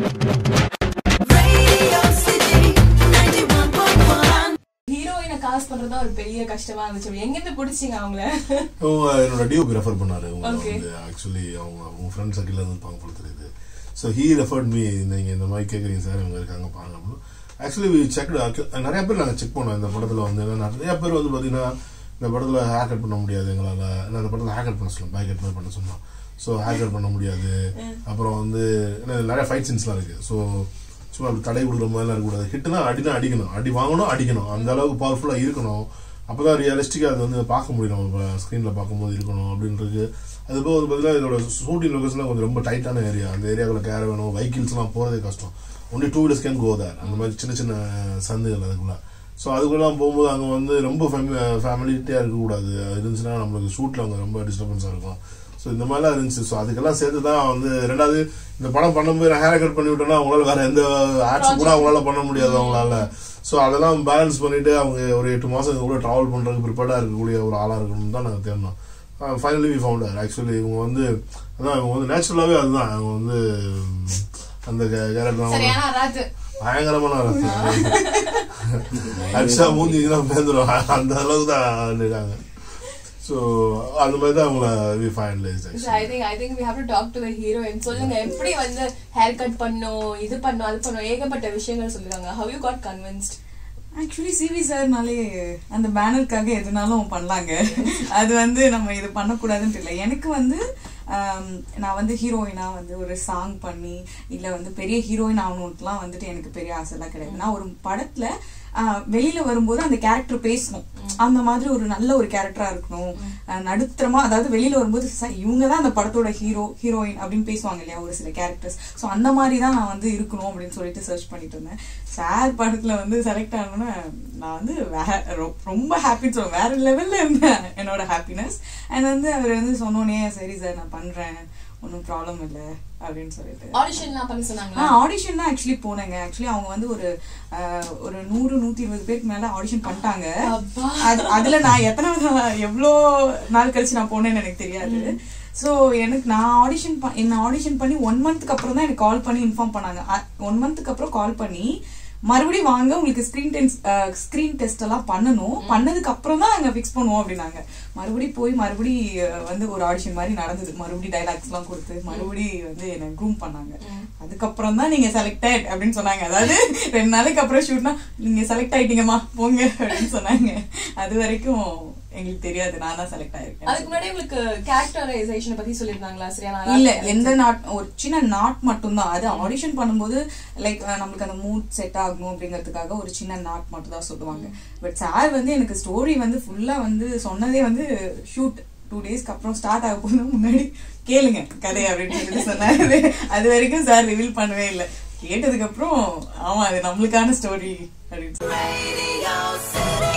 Radio City 91.1. ஹீரோயினை காசு பண்றதா ஒரு பெரிய கஷ்டமா இருந்துச்சு எங்க இருந்து பிடிச்சிங்க அவங்கள அவங்க என்னோட டிஓபி ரெஃபர் பண்ணாரு அவங்க Okay. வந்து ஆக்சுவலி அவங்க அவங்க ஃப்ரெண்ட் சர்க்கிள் இருந்து இருப்பாங்க போல தெரியுது ஸோ ஹீ ரெஃபர்ட் மீ நீங்க இந்த மாதிரி கேட்குறீங்க சார் இவங்க இருக்காங்க பாருங்க அப்படின்னு ஆக்சுவலி செக் நிறைய பேர் நாங்கள் செக் பண்ணோம் இந்த படத்தில் வந்து ஏன்னா நிறைய பேர் வந்து பார்த்தீங்கன்னா இந்த படத்தில் ஹேர் கட் பண்ண முடியாது எங்களால் ஏன்னா இந்த படத்தில் ஹேர் கட் பண்ண சொல்லலாம் பேக் கட் மாதிரி பண்ண சொன்னோம் ஸோ ஹேர் கட் பண்ண முடியாது அப்புறம் வந்து ஏன்னா நிறைய ஃபைட் சீன்ஸ்லாம் இருக்குது ஸோ சும்மா அப்படி தடை கொடுக்குற மாதிரிலாம் இருக்கக்கூடாது ஹிட்னா அடினா அடிக்கணும் அடி வாங்கணும் அடிக்கணும் அந்த அளவுக்கு பவர்ஃபுல்லாக இருக்கணும் அப்பதான் ரியலிஸ்டிக்காக அது வந்து பார்க்க முடியும் நம்ம ஸ்க்ரீனில் பார்க்கும்போது இருக்கணும் அப்படின்றது அது போக வந்து பார்த்தீங்கன்னா இதோட ஷூட்டிங் லொகேஷன்லாம் கொஞ்சம் ரொம்ப டைட்டான ஏரியா அந்த ஏரியாவில் கேர வேணும் வெஹிக்கிள்ஸ்லாம் போகிறதே கஷ்டம் only two wheelers can go there அந்த மாதிரி சின்ன சின்ன சந்துகள் அதுக்குள்ள ஸோ அதுக்குள்ளலாம் போகும்போது அங்கே வந்து ரொம்ப ஃபேமிலிட்டியாக இருக்கக்கூடாது அது இருந்துச்சுன்னா நம்மளுக்கு ஷூட்டில் அங்கே ரொம்ப டிஸ்டர்பன்ஸாக இருக்கும் ஸோ இந்த மாதிரிலாம் இருந்துச்சு ஸோ அதுக்கெல்லாம் சேர்த்து தான் வந்து ரெண்டாவது இந்த படம் பண்ணும்போது நான் ஹேர் கட் பண்ணி விட்டேன்னா அவங்களால வேற எந்த ஆட்ஸ் கூட அவங்களால பண்ண முடியாது அவங்களால ஸோ அதெல்லாம் பேலன்ஸ் பண்ணிட்டு அவங்க ஒரு எட்டு மாதம் இது கூட ட்ராவல் பண்ணுறதுக்கு ப்ரிப்பேர்டாக இருக்கக்கூடிய ஒரு ஆளாக இருக்கணும்னு தான் நாங்கள் தேடினோம் ஃபைனலி வி ஃபவுண்டர் ஆக்சுவலி இவங்க வந்து அதான் இவங்க வந்து நேச்சுரலாகவே அதுதான் அவங்க வந்து ம், அந்த கேரக்டர் சரியான ராஜு பயங்கரமான அடிச்சா மூஞ்சிங்கெல்லாம் பேந்துடும் அந்த அளவுக்கு தான் இருக்காங்க ஸோ அந்த மாதிரி தான் அவங்கள we finalise I think I think we have to talk to the heroine சொல்லுங்க எப்படி வந்து ஹேர் கட் பண்ணும் இது பண்ணும் அது பண்ணும் ஏகப்பட்ட விஷயங்கள் சொல்லுவாங்க how you got convinced actually C V சார்னாலே அந்த பேனருக்காக எதுனாலும் பண்ணலாங்க அது வந்து நம்ம இது பண்ணக்கூடாதுன்னு தெரியல எனக்கு வந்து ஆம், நான் வந்து ஹீரோயினா வந்து ஒரு சாங் பண்ணி இல்ல வந்து பெரிய ஹீரோயின் ஆகணும்ட்டுலாம் வந்துட்டு எனக்கு பெரிய ஆசைலாம் கிடையாது நான் ஒரு படத்துல ஆ, வெளியில வரும்போது அந்த கேரக்டர் பேசணும் அந்த மாதிரி ஒரு நல்ல ஒரு கேரக்டரா இருக்கணும் ஆ, நடுத்தரமா அதாவது வெளியில வரும்போது "சார், இவங்க தான் அந்த படத்தோட ஹீரோ ஹீரோயின் அப்படின்னு பேசுவாங்க இல்லையா ஒரு சில கேரக்டர்ஸ் ஸோ அந்த மாதிரி தான் நான் வந்து இருக்கணும் அப்படின்னு சொல்லிட்டு சர்ச் பண்ணிட்டு இருந்தேன் சார் படத்துல வந்து செலக்ட் ஆனோன்னா நான் வந்து வே- ரொ- ரொம்ப ஹாப்பின்னு சொல்லுவேன் வேற லெவல்ல இருந்தேன் என்னோட ஹாப்பினஸ் அண்ட் வந்து அவர் வந்து சொன்னோன்னே சரி சார் நான் பண்றேன் ஒன்றும் ப்ராப்ளம் இல்லை அப்படின்னு சொல்லிட்டு ஆடிஷன்லாம் பண்ண ஆ சொன்னாங்களா ஆடிஷன் தான் ஆக்சுவலி போனேங்க ஆக்சுவலி அவங்க வந்து ஒரு ஆஹ், ஒரு நூறு நூத்தி இருபது பேருக்கு மேல ஆடிஷன் பண்ணிட்டாங்க அப்பா. அது- அதுல நான் எத்தனை எவ்வளோ நாள் கழிச்சு நான் போனேன்னு எனக்கு தெரியாது ஸோ எனக்கு நான் ஆடிஷன் என்ன ஆடிஷன் பண்ணி ஒன் மந்த்துக்கு அப்புறம் தான் எனக்கு கால் பண்ணி இன்ஃபார்ம் பண்ணாங்க ஒன் மந்த்துக்கு அப்புறம் கால் பண்ணி மறுபடியும் வாங்க உங்களுக்கு ஸ்கிரீன் டென்ஸ் ஸ்கிரீன் டெஸ்ட் எல்லாம் பண்ணணும் பண்ணதுக்கு அப்புறம் தான் அங்க ஃபிக்ஸ் பண்ணுவோம் அப்படின்னாங்க மறுபடியும் போய் மறுபடி அஹ், வந்து ஒரு ஆடிஷன் மாதிரி நடந்தது மறுபடியும் டைலாக்ஸ் எல்லாம் கொடுத்து மறுபடி வந்து என்ன க்ரூம் பண்ணாங்க அதுக்கப்புறம் தான் நீங்க செலக்டட் அப்படின்னு சொன்னாங்க அதாவது ரெண்டு நாளைக்கு அப்புறம் ஷூட்னா நீங்க செலக்ட் ஆயிட்டீங்கம்மா போங்க அப்படின்னு சொன்னாங்க அது வரைக்கும் எங்களுக்கு தெரியாது நான் தான் செலக்ட் அதுக்கு ஆயிருக்கேன் முன்னாடி உங்களுக்கு கேரக்டரைசேஷன் பத்தி சொல்லிருந்தாங்களா சரியா நான் இல்ல ராஜு எந்த நாட் ஒரு சின்ன நாட் மட்டும்தான் அது ஆடிஷன் பண்ணும்போது லைக் நம்மளுக்கு அந்த மூட் செட் ஆகணும் அப்படிங்கிறதுக்காக ஒரு சின்ன நாட் மட்டும் தான் சொல்லுவாங்க பட் சார் வந்து எனக்கு ஸ்டோரி வந்து ஃபுல்லா வந்து சொன்னதே வந்து ஷூட் டூ டேஸ்க்கு அப்புறம் ஸ்டார்ட் ஆக போது முன்னாடி கேளுங்க கதை அப்படின்னு சொல்லிட்டு சொன்னாரு அது வரைக்கும் சார் ரிவீல் பண்ணவே இல்லை கேட்டதுக்கு அப்புறம் ஆமா அது நம்மளுக்கான ஸ்டோரி அப்படின்னு சொல்லி Radio City